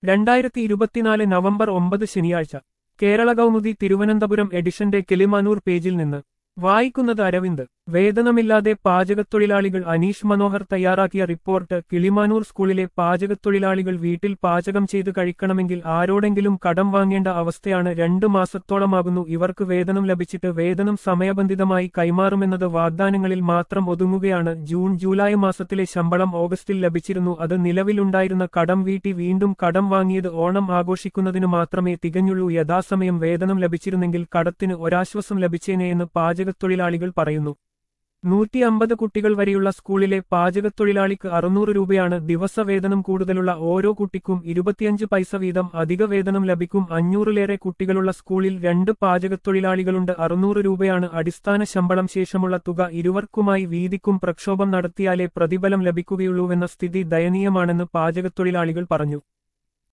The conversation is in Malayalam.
രണ്ടായിരത്തി ഇരുപത്തിനാല് നവംബർ ഒമ്പത് ശനിയാഴ്ച കേരള കൗമുദി തിരുവനന്തപുരം എഡിഷന്റെ കിളിമാനൂർ പേജിൽ നിന്ന് വായിക്കുന്നത് അരവിന്ദ് വേതനമില്ലാതെ പാചകത്തൊഴിലാളികൾ അനീഷ് മനോഹർ തയ്യാറാക്കിയ റിപ്പോർട്ട് കിളിമാനൂർ സ്കൂളിലെ പാചകത്തൊഴിലാളികൾ വീട്ടിൽ പാചകം ചെയ്ത് കഴിക്കണമെങ്കിൽ ആരോടെങ്കിലും കടം വാങ്ങേണ്ട അവസ്ഥയാണ് രണ്ടു മാസത്തോളമാകുന്നു ഇവർക്ക് വേതനം ലഭിച്ചിട്ട് വേതനം സമയബന്ധിതമായി കൈമാറുമെന്നത് വാഗ്ദാനങ്ങളിൽ മാത്രം ഒതുങ്ങുകയാണ് ജൂൺ ജൂലൈ മാസത്തിലെ ശമ്പളം ഓഗസ്റ്റിൽ ലഭിച്ചിരുന്നു അത് നിലവിലുണ്ടായിരുന്ന കടം വീട്ടി വീണ്ടും കടം വാങ്ങിയത് ഓണം ആഘോഷിക്കുന്നതിനു മാത്രമേ തികഞ്ഞുള്ളൂ യഥാസമയം വേതനം ലഭിച്ചിരുന്നെങ്കിൽ കടത്തിന് ഒരാശ്വാസം ലഭിച്ചേനെയെന്ന് പാചകത്തൊഴിലാളികൾ പറയുന്നു നൂറ്റി അമ്പത് കുട്ടികൾ വരെയുള്ള സ്കൂളിലെ പാചകത്തൊഴിലാളിക്ക് അറുന്നൂറ് രൂപയാണ് ദിവസവേതനം കൂടുതലുള്ള ഓരോ കുട്ടിക്കും ഇരുപത്തിയഞ്ച് പൈസ വീതം അധിക വേതനം ലഭിക്കും അഞ്ഞൂറിലേറെ കുട്ടികളുള്ള സ്കൂളിൽ രണ്ട് പാചകത്തൊഴിലാളികളുണ്ട് അറുന്നൂറ് രൂപയാണ് അടിസ്ഥാന ശമ്പളം ശേഷമുള്ള തുക ഇരുവർക്കുമായി വീതിക്കും പ്രക്ഷോഭം നടത്തിയാലേ പ്രതിഫലം ലഭിക്കുകയുള്ളൂവെന്ന സ്ഥിതി ദയനീയമാണെന്ന് പാചകത്തൊഴിലാളികൾ പറഞ്ഞു